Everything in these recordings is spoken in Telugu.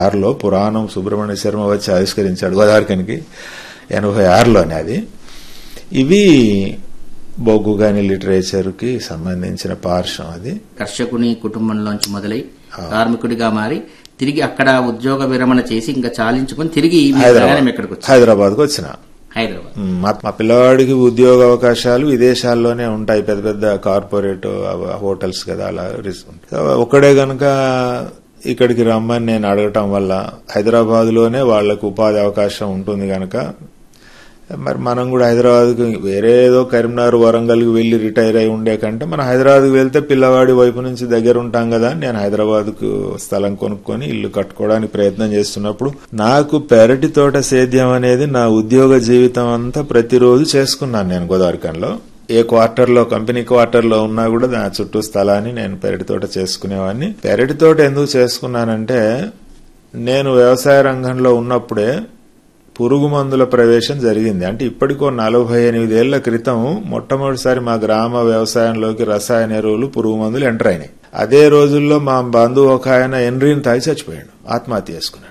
ఆరులో పురాణం సుబ్రహ్మణ్య శర్మ వచ్చి ఆవిష్కరించాడు గోదావరికనికి ఎనభై ఆరులోనే అది ఇవి బొగ్గు గాని లిటరేచర్ కి సంబంధించిన పార్శ్వం అది కర్షకుని కుటుంబంలోంచి మొదలై కార్మికుడిగా మారి తిరిగి అక్కడ ఉద్యోగ విరమణ చేసి ఇంకా చాలించుకొని తిరిగి మీ ప్రయాణం ఎక్కడికి వచ్చారు హైదరాబాద్ కు వచ్చిన హైదరాబాద్ మ్, మా మా పిల్లవాడికి ఉద్యోగ అవకాశాలు విదేశాల్లోనే ఉంటాయి పెద్ద పెద్ద కార్పొరేట్ అవ- హోటల్స్ కదా అలా రిస్- సో ఒక్కడే గనక ఇక్కడికి రమ్మని నేను అడగటం వల్ల హైదరాబాద్ లోనే వాళ్లకు ఉపాధి అవకాశం ఉంటుంది గనక మరి మనం కూడా హైదరాబాద్కి వేరే ఏదో కరీంనగర్ వరంగల్కి వెళ్లి రిటైర్ అయి ఉండే కంటే మనం హైదరాబాద్కి వెళ్తే పిల్లవాడి వైపు నుంచి దగ్గర ఉంటాం కదా అని నేను హైదరాబాద్కు స్థలం కొనుక్కొని ఇల్లు కట్టుకోవడానికి ప్రయత్నం చేస్తున్నప్పుడు నాకు పెరటి తోట సేద్యం అనేది నా ఉద్యోగ జీవితం అంతా ప్రతిరోజు చేసుకున్నాను నేను గోదావరికంలో ఏ క్వార్టర్ లో కంపెనీ క్వార్టర్ లో ఉన్నా కూడా నా చుట్టూ స్థలాన్ని నేను పెరటి తోట చేసుకునేవాడిని పెరటి తోట ఎందుకు చేసుకున్నానంటే నేను వ్యవసాయ రంగంలో ఉన్నప్పుడే పురుగు మందుల ప్రవేశం జరిగింది అంటే ఇప్పటికో నలభై ఎనిమిదేళ్ల క్రితం మొట్టమొదటిసారి మా గ్రామ వ్యవసాయంలోకి రసాయన ఎరువులు పురుగు మందులు ఎంటర్ అయినాయి అదే రోజుల్లో మా బంధువు ఒక ఆయన ఎన్రీని తాగి చచ్చిపోయాడు ఆత్మహత్య చేసుకున్నాడు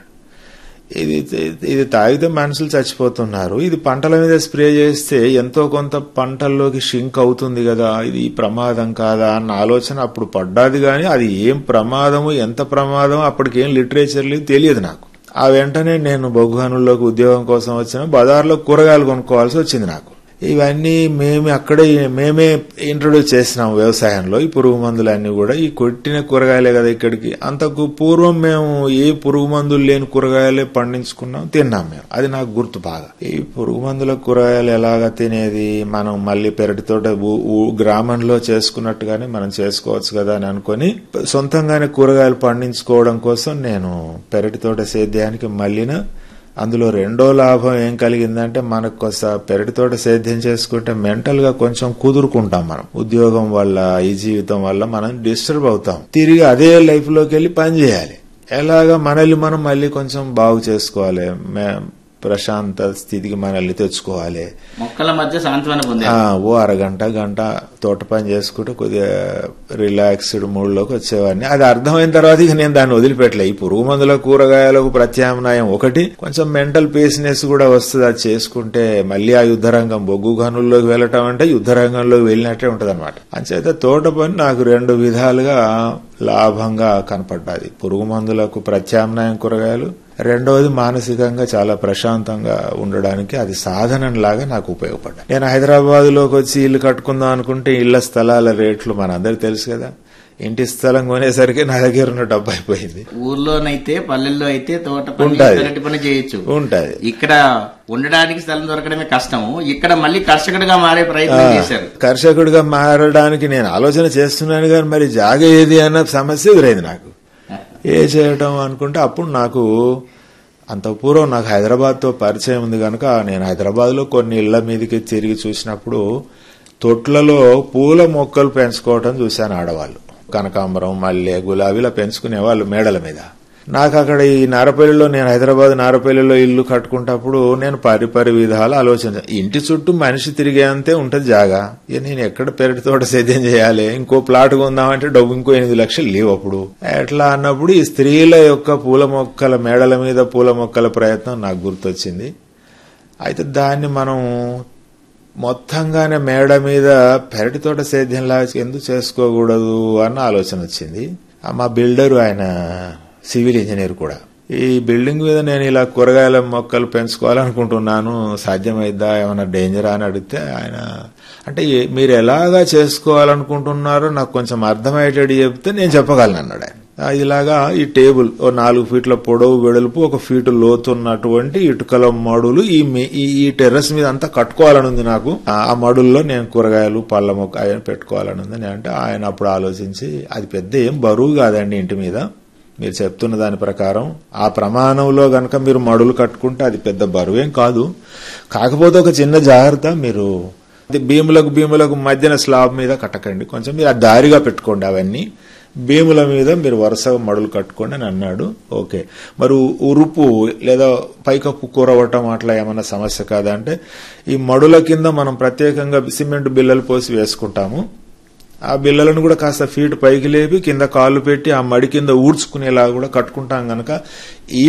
ఇది ఇది తాగితే మనుషులు చచ్చిపోతున్నారు ఇది పంటల మీద స్ప్రే చేస్తే ఎంతో కొంత పంటల్లోకి షింక్ అవుతుంది కదా ఇది ప్రమాదం కాదా అన్న ఆలోచన అప్పుడు పడ్డాది కానీ అది ఏం ప్రమాదము ఎంత ప్రమాదం అప్పటికేం లిటరేచర్ లేదు తెలియదు నాకు ఆ వెంటనే నేను బొగ్గుహనుల్లోకి ఉద్యోగం కోసం వచ్చిన బజార్లో కూరగాయలు కొనుక్కోవాల్సి వచ్చింది నాకు ఇవన్నీ మేమే అక్కడే మేమే ఇంట్రొడ్యూస్ చేసినాం వ్యవసాయంలో ఈ పురుగు మందులన్నీ కూడా ఈ కొట్టిన కూరగాయలే కదా ఇక్కడికి అంతకు పూర్వం మేము ఏ పురుగు మందులు లేని కూరగాయలే పండించుకున్నాం తిన్నాం మేము అది నాకు గుర్తు బాగా ఈ పురుగు మందుల కూరగాయలు ఎలాగా తినేది మనం మళ్ళీ పెరటితోట ఊ- ఊ- గ్రామంలో చేసుకున్నట్టుగానే మనం చేసుకోవచ్చు కదా అని అనుకొని సొంతంగానే కూరగాయలు పండించుకోవడం కోసం నేను పెరటితోట సేద్యానికి మళ్ళీన అందులో రెండో లాభం ఏం కలిగిందంటే మనకు కొస పెరటి తోట సేద్యం చేసుకుంటే మెంటల్ గా కొంచెం కుదురుకుంటాం మనం ఉద్యోగం వల్ల ఈ జీవితం వల్ల మనం డిస్టర్బ్ అవుతాం తిరిగి అదే లైఫ్ లోకి వెళ్ళి పని చేయాలి ఎలాగా మనల్ని మనం మళ్ళీ కొంచెం బాగు చేసుకోవాలి మే- ప్రశాంత స్థితికి మనల్ని తెచ్చుకోవాలి మొక్కల మధ్య సాంత్వన ఆ, పొందారు ఓ అరగంట గంట తోట పని చేసుకుంటే కొద్దిగా రిలాక్స్డ్ మూడ్ లోకి వచ్చేవాడిని అది అర్థమైన తర్వాత ఇక నేను దాన్ని వదిలిపెట్టలే ఈ పురుగు మందుల కూరగాయలకు ప్రత్యామ్నాయం ఒకటి కొంచెం మెంటల్ పీస్నెస్ కూడా వస్తుంది అది చేసుకుంటే మళ్ళీ ఆ యుద్ధరంగం బొగ్గు గనుల్లోకి వెళ్ళటం అంటే యుద్ధరంగంలోకి వెళ్ళినట్టే ఉంటది అనమాట అంచేత తోట పని నాకు రెండు విధాలుగా లాభంగా కనపడ్డాది పురుగు మందులకు ప్రత్యామ్నాయం కూరగాయలు రెండవది మానసికంగా చాలా ప్రశాంతంగా ఉండడానికి అది సాధనంలాగా నాకు ఉపయోగపడ్డా నేను హైదరాబాద్ లోకి వచ్చి ఇల్లు కట్టుకుందాం అనుకుంటే ఇళ్ల స్థలాల రేట్లు మనందరికి తెలుసు కదా ఇంటి స్థలం కొనేసరికి నా దగ్గర ఉన్న డబ్బు అయిపోయింది ఊర్లోనైతే పల్లెల్లో అయితే తోట పని ఉంటాది. పెరటి పని చేయొచ్చు ఉంటది ఇక్కడ ఉండడానికి స్థలం దొరకడమే కష్టము ఇక్కడ మళ్ళీ కర్షకుడిగా మారే ప్రయత్నం చేశారు కర్షకుడిగా మారడానికి నేను ఆలోచన చేస్తున్నాను కానీ మరి జాగ ఏది అన్న సమస్య ఎదురైంది నాకు ఏ చేయటం అనుకుంటే అప్పుడు నాకు అంత పూర్వం నాకు హైదరాబాద్తో పరిచయం ఉంది కనుక నేను హైదరాబాద్లో కొన్ని ఇళ్ల మీదకి తిరిగి చూసినప్పుడు తొట్లలో పూల మొక్కలు పెంచుకోవటం చూశాను ఆడవాళ్ళు కనకాంబరం మల్లె గులాబీలా పెంచుకునే వాళ్ళు మేడల మీద నాకు అక్కడ ఈ నారపల్లిలో నేను హైదరాబాద్ నారపల్లిలో ఇల్లు కట్టుకుంటప్పుడు నేను పరిపరి విధాలు ఆలోచన ఇంటి చుట్టూ మనిషి తిరిగే అంతే ఉంటది జాగా ఇక నేను ఎక్కడ పెరటి తోట సేద్యం చేయాలి ఇంకో ప్లాట్ కొందామంటే డబ్బు ఇంకో ఎనిమిది లక్షలు లేవు అప్పుడు ఎట్లా అన్నప్పుడు ఈ స్త్రీల యొక్క పూల మొక్కల మేడల మీద పూల మొక్కల ప్రయత్నం నాకు గుర్తొచ్చింది అయితే దాన్ని మనం మొత్తంగానే మేడ మీద పెరటి తోట సేద్యంలా ఎందుకు చేసుకోకూడదు అన్న ఆలోచన వచ్చింది ఆ మా బిల్డర్ ఆయన సివిల్ ఇంజనీర్ కూడా ఈ బిల్డింగ్ మీద నేను ఇలా కూరగాయల మొక్కలు పెంచుకోవాలనుకుంటున్నాను సాధ్యమైద్దా ఏమైనా డేంజరా అని అడిగితే ఆయన అంటే ఏ- మీరు ఎలాగా చేసుకోవాలనుకుంటున్నారో నాకు కొంచెం అర్థమయ్యేటట్టు చెప్తే నేను చెప్పగలను అన్నాడు ఆయన ఆ, ఇలాగా ఈ టేబుల్ ఓ నాలుగు ఫీట్ల పొడవు వెడల్పు ఒక ఫీటు లోతున్నటువంటి ఇటుకల మడులు ఈ మే- ఈ ఈ టెర్రస్ మీద అంతా కట్టుకోవాలని ఉంది నాకు ఆ ఆ మడుల్లో నేను కూరగాయలు పళ్ళ మొక్క అవన్నీ పెట్టుకోవాలని ఉంది నేను అంటే ఆయన అప్పుడు ఆలోచించి అది పెద్ద ఏం బరువు కాదండి ఇంటి మీద మీరు చెప్తున్న దాని ప్రకారం ఆ ప్రమాణంలో గనక మీరు మడులు కట్టుకుంటే అది పెద్ద బరువేం కాదు కాకపోతే ఒక చిన్న జాగ్రత్త మీరు అది భీములకు భీములకు మధ్యన స్లాబ్ మీద కట్టకండి కొంచెం మీరు ఆ దారిగా పెట్టుకోండి అవన్నీ భీముల మీద మీరు వరుసగా మడులు కట్టుకోండి అని అన్నాడు ఓకే మరి ఉ- ఉరుపు లేదా పైకప్పు కూరవటం అట్లా ఏమన్నా సమస్య కాదా అంటే ఈ మడుల కింద మనం ప్రత్యేకంగా సిమెంట్ బిల్లలు పోసి వేసుకుంటాము ఆ బిల్లలను కూడా కాస్త ఫీట్ పైకి లేపి కింద కాళ్ళు పెట్టి ఆ మడి కింద ఊడ్చుకునేలా కూడా కట్టుకుంటాం గనక ఈ